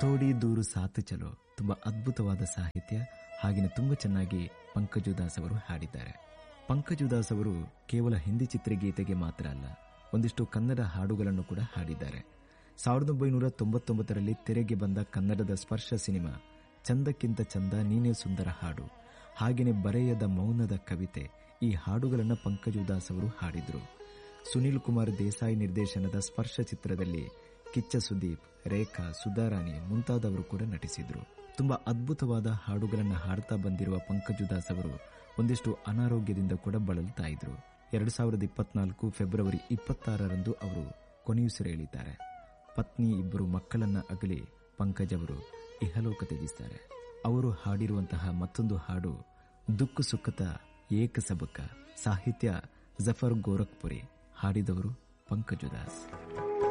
ತೋಡಿ ದೂರು ಸಾತು ಚಲೋ ತುಂಬಾ ಅದ್ಭುತವಾದ ಸಾಹಿತ್ಯ ಹಾಗೆಯೇ ತುಂಬಾ ಚೆನ್ನಾಗಿ ಪಂಕಜುದಾಸ್ ಅವರು ಹಾಡಿದ್ದಾರೆ ಪಂಕಜುದಾಸ್ ಅವರು ಕೇವಲ ಹಿಂದಿ ಚಿತ್ರಗೀತೆಗೆ ಮಾತ್ರ ಅಲ್ಲ ಒಂದಿಷ್ಟು ಕನ್ನಡ ಹಾಡುಗಳನ್ನು ಕೂಡ ಹಾಡಿದ್ದಾರೆ ಸಾವಿರದ ಒಂಬೈನೂರ ತೊಂಬತ್ತೊಂಬತ್ತರಲ್ಲಿ ತೆರೆಗೆ ಬಂದ ಕನ್ನಡದ ಸ್ಪರ್ಶ ಸಿನಿಮಾ ಚಂದಕ್ಕಿಂತ ಚಂದ ನೀನೇ ಸುಂದರ ಹಾಡು ಹಾಗೆಯೇ ಬರೆಯದ ಮೌನದ ಕವಿತೆ ಈ ಹಾಡುಗಳನ್ನು ಪಂಕಜುದಾಸ್ ಅವರು ಹಾಡಿದ್ರು ಸುನೀಲ್ ಕುಮಾರ್ ದೇಸಾಯಿ ನಿರ್ದೇಶನದ ಸ್ಪರ್ಶ ಚಿತ್ರದಲ್ಲಿ ಕಿಚ್ಚ ಸುದೀಪ್ ರೇಖಾ ಸುಧಾರಾಣಿ ಮುಂತಾದವರು ಕೂಡ ನಟಿಸಿದ್ರು ತುಂಬಾ ಅದ್ಭುತವಾದ ಹಾಡುಗಳನ್ನು ಹಾಡ್ತಾ ಬಂದಿರುವ ಪಂಕಜುದಾಸ್ ಅವರು ಒಂದಿಷ್ಟು ಅನಾರೋಗ್ಯದಿಂದ ಕೂಡ ಬಳಲ್ತಾ ಇದ್ರು ಎರಡು ಸಾವಿರದ ಇಪ್ಪತ್ನಾಲ್ಕು ಫೆಬ್ರವರಿ ಇಪ್ಪತ್ತಾರರಂದು ಅವರು ಕೊನೆಯುಸಿರೆಳಿದ್ದಾರೆ ಪತ್ನಿ ಇಬ್ಬರು ಮಕ್ಕಳನ್ನ ಅಗಲಿ ಪಂಕಜ್ ಅವರು ಇಹಲೋಕ ತ್ಯಜಿಸ್ತಾರೆ ಅವರು ಹಾಡಿರುವಂತಹ ಮತ್ತೊಂದು ಹಾಡು ದುಕ್ಕು ಸುಖತ ಏಕ ಸಬಕ ಸಾಹಿತ್ಯ ಜಫರ್ ಗೋರಖ್ಪುರಿ ಹಾಡಿದವರು ಪಂಕಜುದಾಸ್